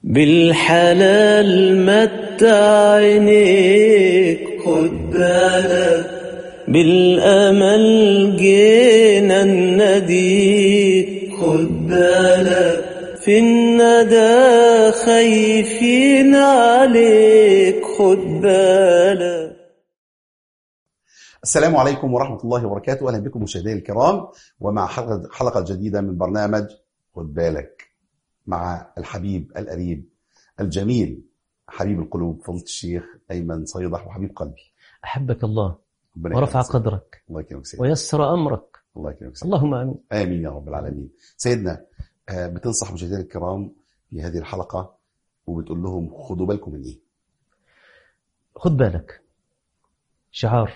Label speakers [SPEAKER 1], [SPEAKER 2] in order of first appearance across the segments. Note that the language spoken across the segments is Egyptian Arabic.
[SPEAKER 1] بالحلال متع عينيك خد بالك بالأمل جينا النديك خد بالك في الندى خايفين عليك خد بالك
[SPEAKER 2] السلام عليكم ورحمة الله وبركاته أهلا بكم مشاهدينا الكرام ومع حلقة, حلقة جديدة من برنامج خد بالك مع الحبيب القريب الجميل حبيب القلوب فضيلة الشيخ أيمن صيدح وحبيب قلبي
[SPEAKER 3] أحبك الله
[SPEAKER 2] ربنا
[SPEAKER 3] ورفع
[SPEAKER 2] يكرمك.
[SPEAKER 3] قدرك
[SPEAKER 2] الله يكرمك سيدنا
[SPEAKER 3] ويسر أمرك
[SPEAKER 2] الله يكرمك سيدنا
[SPEAKER 3] اللهم آمين
[SPEAKER 2] آمين يا رب العالمين سيدنا آه، بتنصح مشاهدينا الكرام في هذه الحلقة وبتقول لهم خدوا بالكم من إيه
[SPEAKER 3] خد بالك شعار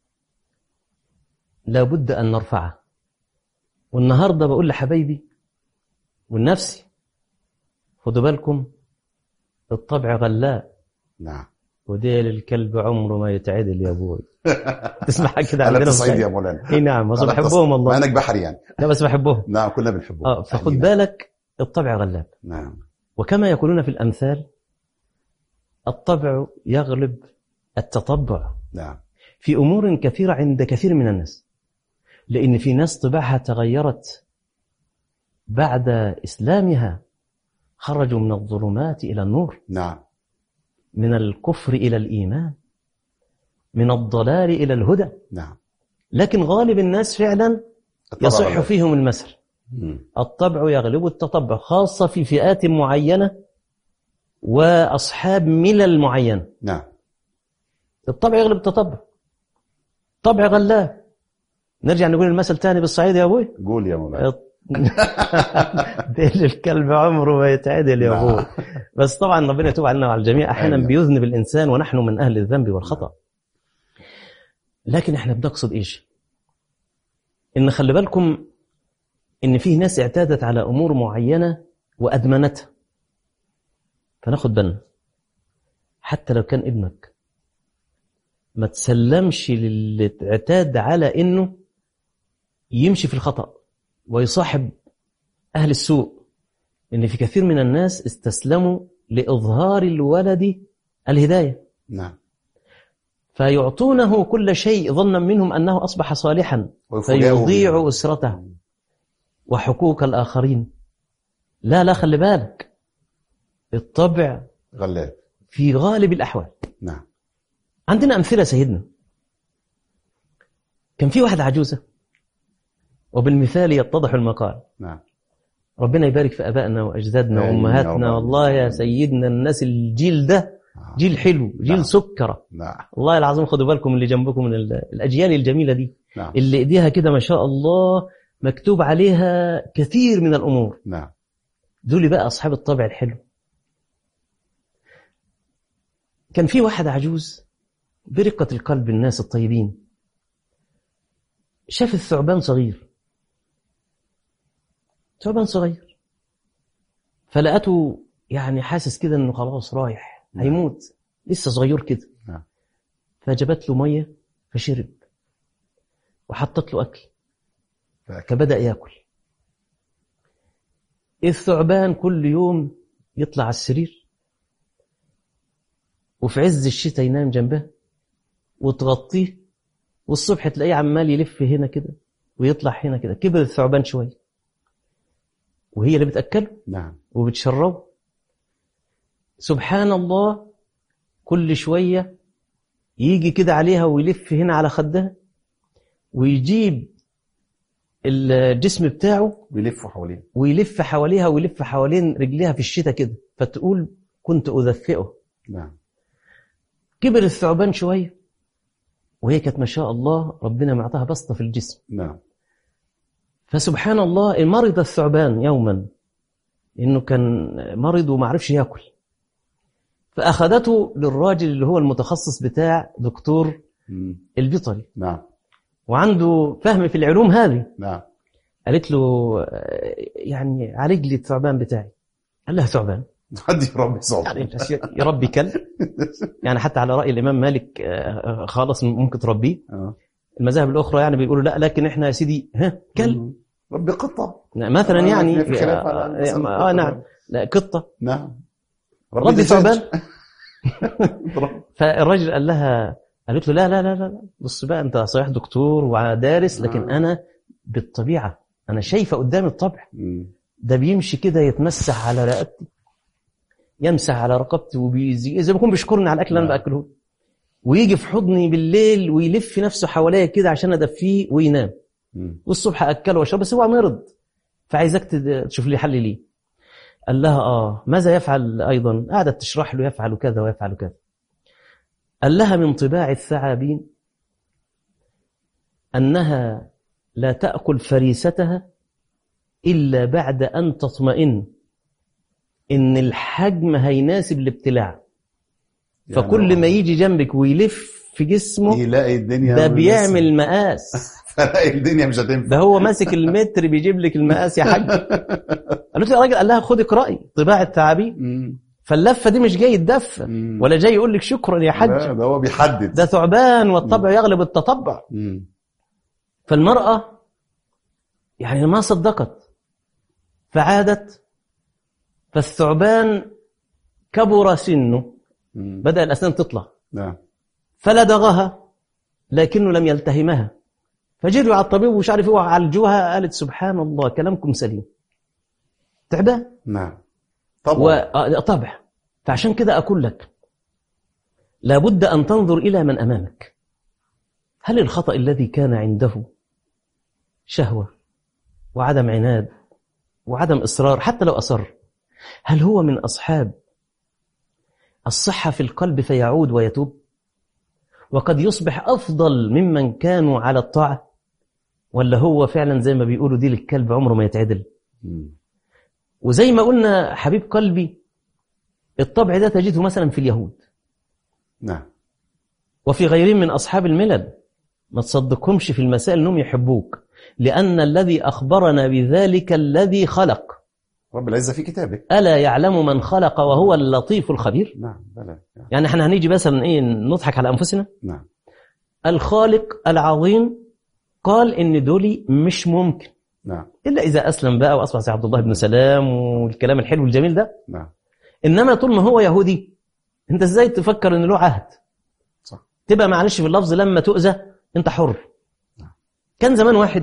[SPEAKER 3] لابد أن نرفعه والنهاردة بقول لحبايبي والنفسي خدوا بالكم الطبع غلاء
[SPEAKER 2] نعم
[SPEAKER 3] وديل الكلب عمره ما يتعدل يا ابوي تسمعها كده
[SPEAKER 2] أنا
[SPEAKER 3] عندنا في
[SPEAKER 2] تصعيد يا
[SPEAKER 3] الصعيد.
[SPEAKER 2] مولانا
[SPEAKER 3] اي نعم بس
[SPEAKER 2] أنا
[SPEAKER 3] بحبهم
[SPEAKER 2] تص-
[SPEAKER 3] والله
[SPEAKER 2] مع انك بحري يعني
[SPEAKER 3] لا بس بحبهم
[SPEAKER 2] نعم كلنا بنحبه
[SPEAKER 3] اه فخد
[SPEAKER 2] أهلنا.
[SPEAKER 3] بالك الطبع غلاب
[SPEAKER 2] نعم
[SPEAKER 3] وكما يقولون في الامثال الطبع يغلب التطبع
[SPEAKER 2] نعم
[SPEAKER 3] في امور كثيره عند كثير من الناس لان في ناس طباعها تغيرت بعد اسلامها خرجوا من الظلمات الى النور
[SPEAKER 2] نعم
[SPEAKER 3] من الكفر الى الايمان من الضلال الى الهدى
[SPEAKER 2] نعم
[SPEAKER 3] لكن غالب الناس فعلا
[SPEAKER 2] الطبع
[SPEAKER 3] يصح
[SPEAKER 2] غلاب.
[SPEAKER 3] فيهم المثل
[SPEAKER 2] مم.
[SPEAKER 3] الطبع يغلب التطبع خاصة في فئات معينة وأصحاب ملل معينة
[SPEAKER 2] نعم
[SPEAKER 3] الطبع يغلب التطبع طبع غلاب نرجع نقول المثل تاني بالصعيد يا أبوي
[SPEAKER 2] قول يا مولانا
[SPEAKER 3] ديل الكلب عمره ما يتعدل يا
[SPEAKER 2] نعم.
[SPEAKER 3] أبوي بس طبعا ربنا يتوب علينا وعلى الجميع أحيانا
[SPEAKER 2] آمين.
[SPEAKER 3] بيذنب الإنسان ونحن من أهل الذنب والخطأ لكن احنا بنقصد إيش إن خلي بالكم إن فيه ناس اعتادت على أمور معينة وأدمنتها فناخد بالنا حتى لو كان ابنك ما تسلمش للي اعتاد على إنه يمشي في الخطأ ويصاحب أهل السوء إن في كثير من الناس استسلموا لإظهار الولد الهداية
[SPEAKER 2] نعم
[SPEAKER 3] فيعطونه كل شيء ظنا منهم أنه أصبح صالحا
[SPEAKER 2] ويفوجئوا
[SPEAKER 3] فيضيع
[SPEAKER 2] بهم.
[SPEAKER 3] أسرته وحقوق الآخرين لا لا خلي بالك الطبع
[SPEAKER 2] غلاب
[SPEAKER 3] في غالب الأحوال
[SPEAKER 2] نعم
[SPEAKER 3] عندنا أمثلة سيدنا كان في واحد عجوزة وبالمثال يتضح المقال
[SPEAKER 2] نعم
[SPEAKER 3] ربنا يبارك في أبائنا وأجدادنا
[SPEAKER 2] آمين يا رب
[SPEAKER 3] وأمهاتنا
[SPEAKER 2] العالمين.
[SPEAKER 3] والله يا سيدنا الناس الجيل ده
[SPEAKER 2] آه.
[SPEAKER 3] جيل حلو
[SPEAKER 2] نعم.
[SPEAKER 3] جيل سكرة
[SPEAKER 2] نعم
[SPEAKER 3] والله العظيم خدوا بالكم اللي جنبكم من ال- الأجيال الجميلة دي
[SPEAKER 2] نعم
[SPEAKER 3] اللي إيديها كده ما شاء الله مكتوب عليها كثير من الأمور
[SPEAKER 2] نعم
[SPEAKER 3] دول بقى أصحاب الطبع الحلو كان في واحد عجوز برقة القلب الناس الطيبين شاف الثعبان صغير ثعبان صغير فلقته يعني حاسس كده انه خلاص رايح
[SPEAKER 2] نعم.
[SPEAKER 3] هيموت لسه صغير كده
[SPEAKER 2] نعم.
[SPEAKER 3] فجابت له ميه فشرب وحطت له اكل
[SPEAKER 2] فأكل.
[SPEAKER 3] فبدأ ياكل الثعبان كل يوم يطلع على السرير وفي عز الشتاء ينام جنبها وتغطيه والصبح تلاقيه عمال يلف هنا كده ويطلع هنا كده كبر الثعبان شويه وهي اللي بتاكله
[SPEAKER 2] نعم
[SPEAKER 3] وبتشربه سبحان الله كل شويه يجي كده عليها ويلف هنا على خدها ويجيب الجسم بتاعه
[SPEAKER 2] بيلفوا حواليه
[SPEAKER 3] ويلف حواليها ويلف حوالين رجليها في الشتاء كده فتقول كنت أدفئه
[SPEAKER 2] نعم
[SPEAKER 3] كبر الثعبان شوية وهي كانت ما شاء الله ربنا معطاها بسطة في الجسم
[SPEAKER 2] نعم
[SPEAKER 3] فسبحان الله مرض الثعبان يوما انه كان مرض وما عرفش ياكل فاخذته للراجل اللي هو المتخصص بتاع دكتور
[SPEAKER 2] مم.
[SPEAKER 3] البيطري
[SPEAKER 2] نعم
[SPEAKER 3] وعنده فهم في العلوم هذه
[SPEAKER 2] نعم
[SPEAKER 3] قالت له آه، يعني عالج لي الثعبان بتاعي قال لها ثعبان
[SPEAKER 2] حد يربي صوت
[SPEAKER 3] يعني يربي كلب يعني حتى على راي الامام مالك آه، خالص ممكن تربيه
[SPEAKER 2] آه.
[SPEAKER 3] المذاهب الاخرى يعني بيقولوا لا لكن احنا يا سيدي ها كلب
[SPEAKER 2] مم. ربي قطة
[SPEAKER 3] مثلا
[SPEAKER 2] آه،
[SPEAKER 3] يعني
[SPEAKER 2] في خلاف على
[SPEAKER 3] آه
[SPEAKER 2] مسألة
[SPEAKER 3] آه،
[SPEAKER 2] القطة.
[SPEAKER 3] نعم لا قطه
[SPEAKER 2] نعم ربي
[SPEAKER 3] ربي
[SPEAKER 2] دجاج.
[SPEAKER 3] ثعبان فالراجل قال لها قالت له لا لا لا لا بص بقى انت صحيح دكتور ودارس لكن
[SPEAKER 2] آه.
[SPEAKER 3] انا بالطبيعه انا شايفه قدامي الطبع
[SPEAKER 2] مم.
[SPEAKER 3] ده بيمشي كده يتمسح على رقبتي يمسح على رقبتي وبيزي زي ما يكون بيشكرني على الاكل اللي انا
[SPEAKER 2] نعم.
[SPEAKER 3] باكله ويجي في حضني بالليل ويلف نفسه حواليا كده عشان ادفيه وينام
[SPEAKER 2] مم.
[SPEAKER 3] والصبح اكله واشرب بس هو مرض فعايزك تد- تشوف لي حل ليه قال لها اه ماذا يفعل ايضا قعدت تشرح له يفعل كذا ويفعل كذا قال لها من طباع الثعابين انها لا تاكل فريستها الا بعد ان تطمئن ان الحجم هيناسب الابتلاع
[SPEAKER 2] يعني
[SPEAKER 3] فكل
[SPEAKER 2] هو-
[SPEAKER 3] ما يجي جنبك ويلف في جسمه
[SPEAKER 2] يلاقي الدنيا
[SPEAKER 3] ده
[SPEAKER 2] والناس-
[SPEAKER 3] بيعمل مقاس
[SPEAKER 2] فلاقي الدنيا مش هتنفع
[SPEAKER 3] ده هو ماسك المتر بيجيب لك المقاس يا حاج قالت له يا راجل قال لها خدي اقرأي طباع الثعابين
[SPEAKER 2] مم.
[SPEAKER 3] فاللفه دي مش جاي يتدفى
[SPEAKER 2] مم.
[SPEAKER 3] ولا جاي يقول لك شكرا يا
[SPEAKER 2] لا،
[SPEAKER 3] حج
[SPEAKER 2] ده هو بيحدد
[SPEAKER 3] ده ثعبان والطبع يغلب التطبع
[SPEAKER 2] مم.
[SPEAKER 3] فالمرأة يعني ما صدقت فعادت فالثعبان كبر سنه
[SPEAKER 2] مم.
[SPEAKER 3] بدأ الأسنان تطلع
[SPEAKER 2] نعم
[SPEAKER 3] فلدغها لكنه لم يلتهمها فجروا على الطبيب ومش عارف ايه وعالجوها قالت سبحان الله كلامكم سليم تعبان
[SPEAKER 2] نعم طبعا
[SPEAKER 3] وطبع فعشان كده أقول لك لابد أن تنظر إلى من أمامك هل الخطأ الذي كان عنده شهوة وعدم عناد وعدم إصرار حتى لو أصر هل هو من أصحاب الصحة في القلب فيعود ويتوب وقد يصبح أفضل ممن كانوا على الطاعة ولا هو فعلا زي ما بيقولوا دي للكلب عمره ما يتعدل
[SPEAKER 2] مم.
[SPEAKER 3] وزي ما قلنا حبيب قلبي الطبع ده تجده مثلا في اليهود
[SPEAKER 2] نعم
[SPEAKER 3] وفي غيرهم من أصحاب الملل ما تصدقهمش في المسائل أنهم يحبوك لأن الذي أخبرنا بذلك الذي خلق
[SPEAKER 2] رب العزة في كتابه
[SPEAKER 3] ألا يعلم من خلق وهو اللطيف الخبير
[SPEAKER 2] نعم بلى
[SPEAKER 3] يعني احنا هنيجي مثلا ايه نضحك على أنفسنا
[SPEAKER 2] نعم
[SPEAKER 3] الخالق العظيم قال إن دولي مش ممكن
[SPEAKER 2] نعم
[SPEAKER 3] إلا إذا أسلم بقى وأصبح زي عبد الله بن سلام والكلام الحلو الجميل ده
[SPEAKER 2] نعم
[SPEAKER 3] إنما طول ما هو يهودي أنت إزاي تفكر إن له عهد
[SPEAKER 2] صح
[SPEAKER 3] تبقى معلش في اللفظ لما تؤذى أنت حر
[SPEAKER 2] نعم.
[SPEAKER 3] كان زمان واحد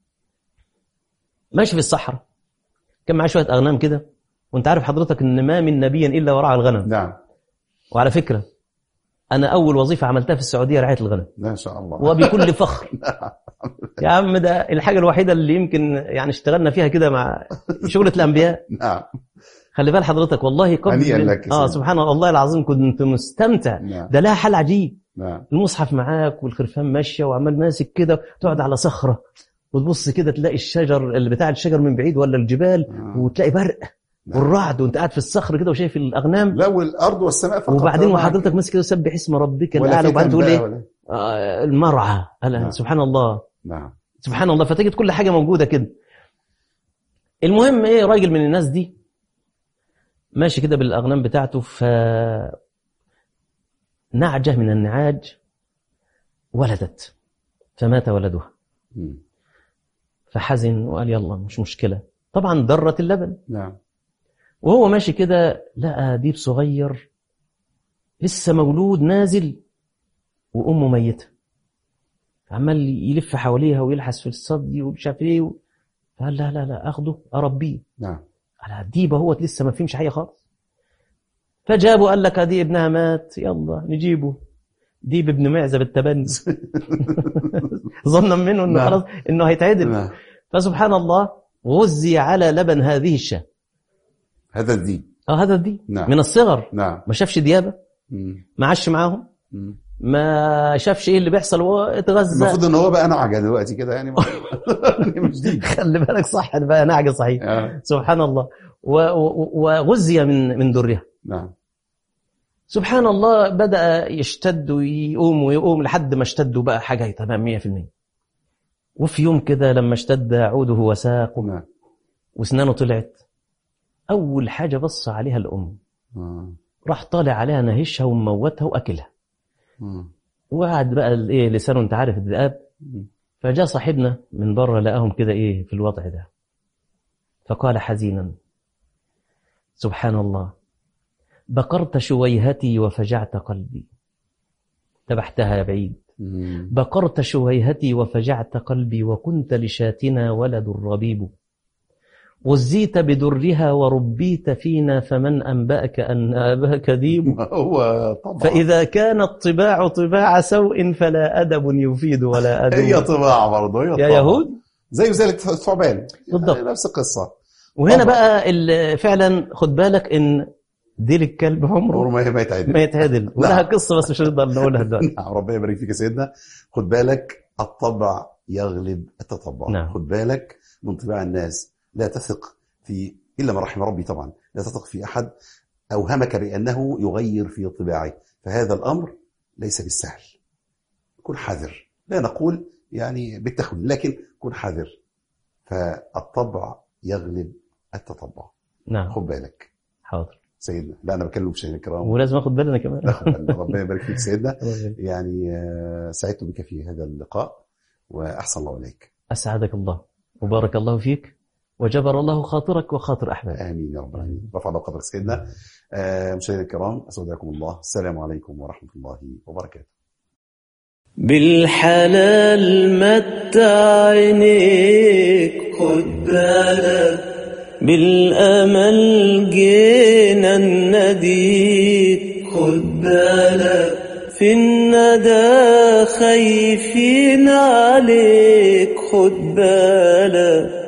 [SPEAKER 3] ماشي في الصحراء كان معاه شوية أغنام كده وأنت عارف حضرتك إن ما من نبي إلا ورعى الغنم
[SPEAKER 2] نعم
[SPEAKER 3] وعلى فكرة أنا أول وظيفة عملتها في السعودية رعاية الغنم
[SPEAKER 2] لا إن شاء الله
[SPEAKER 3] وبكل فخر يا عم ده الحاجة الوحيدة اللي يمكن يعني اشتغلنا فيها كده مع شغلة الأنبياء
[SPEAKER 2] نعم
[SPEAKER 3] خلي بال حضرتك والله قبل
[SPEAKER 2] هنيئا لك يا
[SPEAKER 3] اه
[SPEAKER 2] سيدي.
[SPEAKER 3] سبحان الله العظيم كنت مستمتع
[SPEAKER 2] نعم
[SPEAKER 3] ده لها حل عجيب
[SPEAKER 2] نعم
[SPEAKER 3] المصحف معاك والخرفان ماشيه وعمال ماسك كده تقعد على صخره وتبص كده تلاقي الشجر اللي بتاع الشجر من بعيد ولا الجبال
[SPEAKER 2] آه.
[SPEAKER 3] وتلاقي برق
[SPEAKER 2] نعم.
[SPEAKER 3] والرعد وانت قاعد في الصخر كده وشايف الاغنام
[SPEAKER 2] لا والارض والسماء فقط
[SPEAKER 3] وبعدين
[SPEAKER 2] طبعاً.
[SPEAKER 3] وحضرتك ماسك كده سبح اسم ربك
[SPEAKER 2] ولا
[SPEAKER 3] الاعلى
[SPEAKER 2] فتن
[SPEAKER 3] وبعدين تقول
[SPEAKER 2] بقى
[SPEAKER 3] ايه
[SPEAKER 2] ولا-
[SPEAKER 3] آه المرعى ألا
[SPEAKER 2] نعم.
[SPEAKER 3] سبحان الله
[SPEAKER 2] نعم
[SPEAKER 3] سبحان الله فتجد كل حاجه موجوده كده المهم ايه راجل من الناس دي ماشي كده بالاغنام بتاعته ف نعجه من النعاج ولدت فمات ولدها
[SPEAKER 2] مم.
[SPEAKER 3] فحزن وقال يلا مش مشكله طبعا ضرت اللبن
[SPEAKER 2] نعم
[SPEAKER 3] وهو ماشي كده لقى ديب صغير لسه مولود نازل وامه ميته عمال يلف حواليها ويلحس في الصدي ومش عارف ايه فقال لا لا لا اخده اربيه
[SPEAKER 2] نعم
[SPEAKER 3] على ديب اهوت لسه ما فهمش حاجه خالص فجابه قال لك ادي ابنها مات يلا نجيبه ديب ابن معزه بالتبني ظنا منه انه
[SPEAKER 2] نعم.
[SPEAKER 3] خلاص انه هيتعدل
[SPEAKER 2] نعم
[SPEAKER 3] فسبحان الله غذي على لبن هذه الشاة
[SPEAKER 2] هذا الدين
[SPEAKER 3] اه هذا الدين
[SPEAKER 2] نعم.
[SPEAKER 3] من الصغر
[SPEAKER 2] نعم
[SPEAKER 3] ما شافش ديابه
[SPEAKER 2] مم.
[SPEAKER 3] ما عاش معاهم
[SPEAKER 2] مم.
[SPEAKER 3] ما شافش ايه اللي بيحصل وهو اتغذى
[SPEAKER 2] المفروض ان هو بقى نعجه دلوقتي كده يعني مش دي
[SPEAKER 3] خلي بالك صح ده بقى نعجه صحيح
[SPEAKER 2] آه.
[SPEAKER 3] سبحان الله و- و- وغذي من من درها
[SPEAKER 2] نعم
[SPEAKER 3] سبحان الله بدأ يشتد ويقوم ويقوم لحد ما اشتد وبقى حاجة تمام 100% وفي يوم كده لما اشتد عوده وساقه
[SPEAKER 2] نعم
[SPEAKER 3] واسنانه طلعت أول حاجة بص عليها الأم
[SPEAKER 2] آه.
[SPEAKER 3] راح طالع عليها نهشها وموتها وأكلها
[SPEAKER 2] آه.
[SPEAKER 3] وقعد بقى الايه لسانه انت عارف الذئاب
[SPEAKER 2] مم.
[SPEAKER 3] فجاء صاحبنا من بره لقاهم كده ايه في الوضع ده فقال حزينا سبحان الله بقرت شويهتي وفجعت قلبي تبحتها يا بعيد
[SPEAKER 2] مم.
[SPEAKER 3] بقرت شويهتي وفجعت قلبي وكنت لشاتنا ولد الربيب غزيت بدرها وربيت فينا فمن أنبأك أن أباك ذيب
[SPEAKER 2] هو طبعا
[SPEAKER 3] فإذا كانت طباع طباع سوء فلا أدب يفيد ولا
[SPEAKER 2] هي
[SPEAKER 3] أدب
[SPEAKER 2] طباع برضه هي
[SPEAKER 3] يا
[SPEAKER 2] طبع.
[SPEAKER 3] يهود
[SPEAKER 2] زي ذلك ثعبان
[SPEAKER 3] بالضبط.
[SPEAKER 2] يعني نفس القصه
[SPEAKER 3] وهنا
[SPEAKER 2] طبعا.
[SPEAKER 3] بقى ال- فعلا خد بالك إن ديل الكلب عمره
[SPEAKER 2] عمره ما ما يتعدل
[SPEAKER 3] ما يتهدل ولها قصة بس مش هنقدر نقولها دلوقتي
[SPEAKER 2] نعم ربنا يبارك فيك يا سيدنا خد بالك الطبع يغلب التطبع
[SPEAKER 3] نعم.
[SPEAKER 2] خد بالك من طباع الناس لا تثق في الا من رحم ربي طبعا لا تثق في احد اوهمك بانه يغير في طباعه فهذا الامر ليس بالسهل كن حذر لا نقول يعني بالتخوين لكن كن حذر فالطبع يغلب التطبع
[SPEAKER 3] نعم
[SPEAKER 2] خد بالك
[SPEAKER 3] حاضر
[SPEAKER 2] سيدنا لا انا بكلم مشاهدينا الكرام
[SPEAKER 3] ولازم اخد بالنا كمان
[SPEAKER 2] لا خد بالنا. ربنا يبارك فيك سيدنا يعني آه، سعدت بك في هذا اللقاء وأحسن الله إليك
[SPEAKER 3] أسعدك الله وبارك الله فيك وجبر الله خاطرك وخاطر أحبابك
[SPEAKER 2] آمين يا رب العالمين رفع الله قدرك سيدنا آه، مشاهدينا الكرام أستودعكم الله السلام عليكم ورحمة الله وبركاته
[SPEAKER 1] بالحلال متع عينيك خد بالك بالأمل جينا نديك خد بالك في الندى خايفين عليك خد بالك